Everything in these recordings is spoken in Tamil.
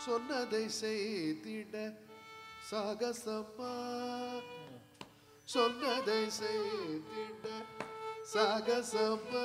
சொன்னதை செய்திட சாகசமா சொன்னதை செய்திட சாகசமா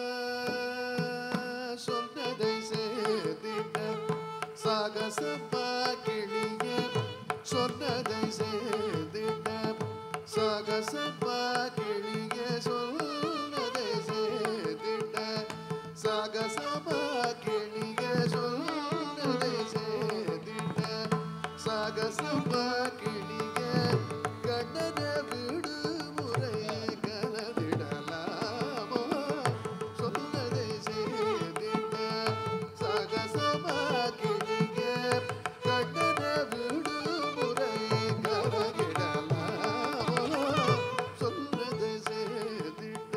சொன்னதை செய்திட சாகசமா கிளிய சொன்னதை செய்திட சாகசமா கிளிய சொன்னதை செய்திட சாகசமா கிளிய சொன்னதை செய்திட சாகசமா கிளிய கண்ணன விடுமுறை கலந்திடலாமோ சொன்னதை செய்திட சாகசமா கிளிய கண்ணன விடுமுறை கலந்திடலாமோ சொன்னதை செய்திட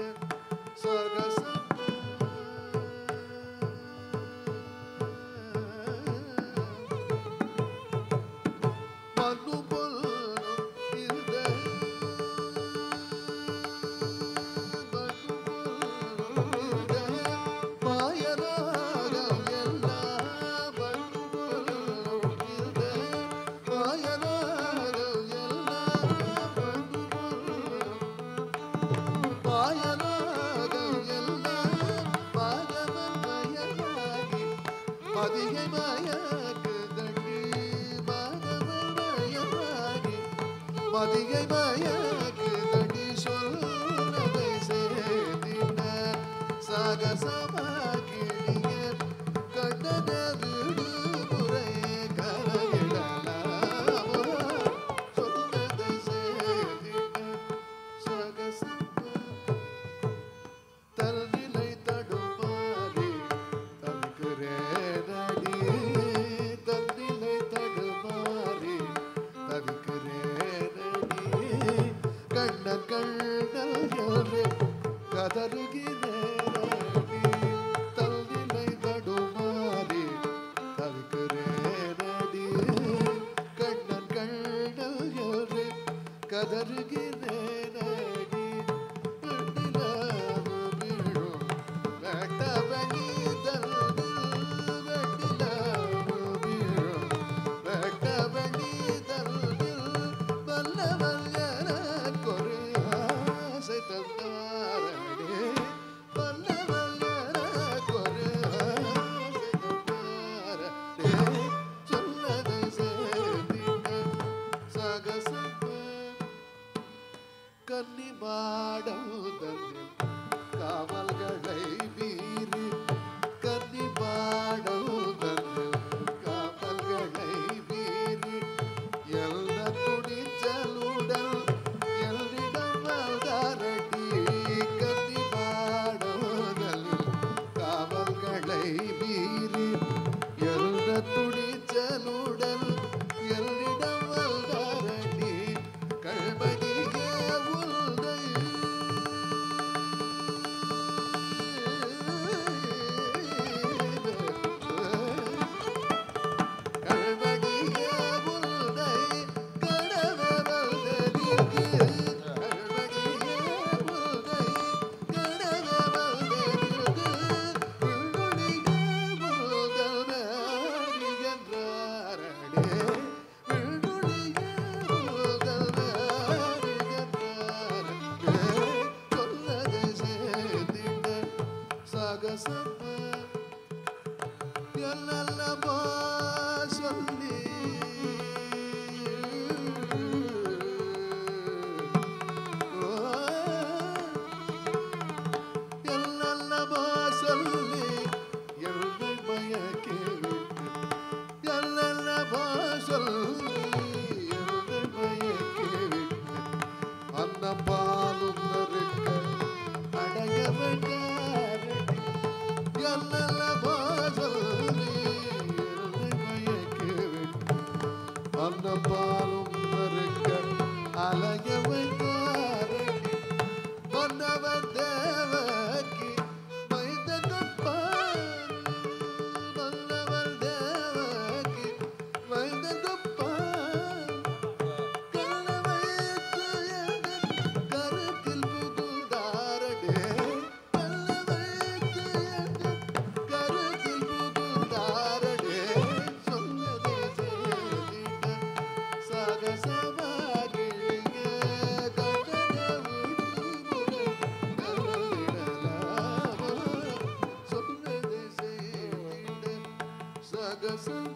சாகசமா மண்ணு பொல்லும் இந்த மண்ணு பொல்லும் இந்த மாயராகம் எல்லாம் மண்ணு பொல்லும் இந்த மாயராகம் எல்லாம் மண்ணு பொல்லும் மாயராகம் எல்லாம் பாதவன் மயமாகி மதியை மயக்கு தண்ணி மாதவன் மயமாகி மதியை மயக்கு தண்ணி சொல்லதை சேர்த்தின சாகசமாக்கிய கண்டன விடுமுறை கலகிடலாமோ சொல்லதை சேர்த்தின சாகசமா தல்நிலை தடுமாறி தவிக்கிறேனடி தல்நிலை தடுமாறி தவிக்கிறேனடி கண்ணன் கண்ணன் என்று கதறுகிறேனடி தல்நிலை தடுமாறி தவிக்கிறேனடி கண்ணன் கண்ணன் என்று கதறுகிறேனடி வெண்ணிலாவு வீழும் வேட்டவனி தல்லில் வெண்ணிலாவு வீழும் வேட்டவனி தல்லில் வல்லவன் எனக்கொரு ஆசை தந்தாரடே வல்லவன் எனக்கொரு ஆசை தந்தாரடே சொன்னதை சேர்த்திட சகசப்ப கன்னிமாடவுதனில் காவல்களை மீறி கன்னிமாடவுதனில் காவல்களை மீறி எல்ல துணிச்சலுடன் எல்லிடம் வந்தாரடி கன்னிமாடவுதனில் காவல்களை மீறி எல்ல துணிச்சலுடன் எல்லிடம் வந்தாரடி கழ்மணியே உல்லை கழ்மணியே உல்லை கடவரதனிக்கு கழ்மணியே உல்லை கடவரதனிக்கு விண்ணுளியே உல்கல்வாரி என்றாரடே விண்ணுளியே உல்கல்வாரி என்றாரடே சொல்லதை சேர்த்திட சாகசப்ப எல்லல்லமோ சொல்லி ஓ, எல்லல்லமோ சொல்லி என்னை மயக்கி விட்டு எல்லல்லமோ சொல்லி என்னை மயக்கி விட்டு அன்னம் பாலும் நறுக்க அடைய வேண்டாரடி என்னல்லமோ சொல்லி என்னை மயக்கி விட்டு அன்னம் பாலும் நறுக்க அலைய வைத்தாரடி மன்னவன் தேவகி மைந்தகப்பார் மன்னவன் தேவகி மைந்தகப்பார் கள்ளவைத்து எங்கள் கருத்தில் புகுந்தாரடே கள்ளவைத்து எங்கள் கருத்தில் புகுந்தாரடே சொன்னதே கசல்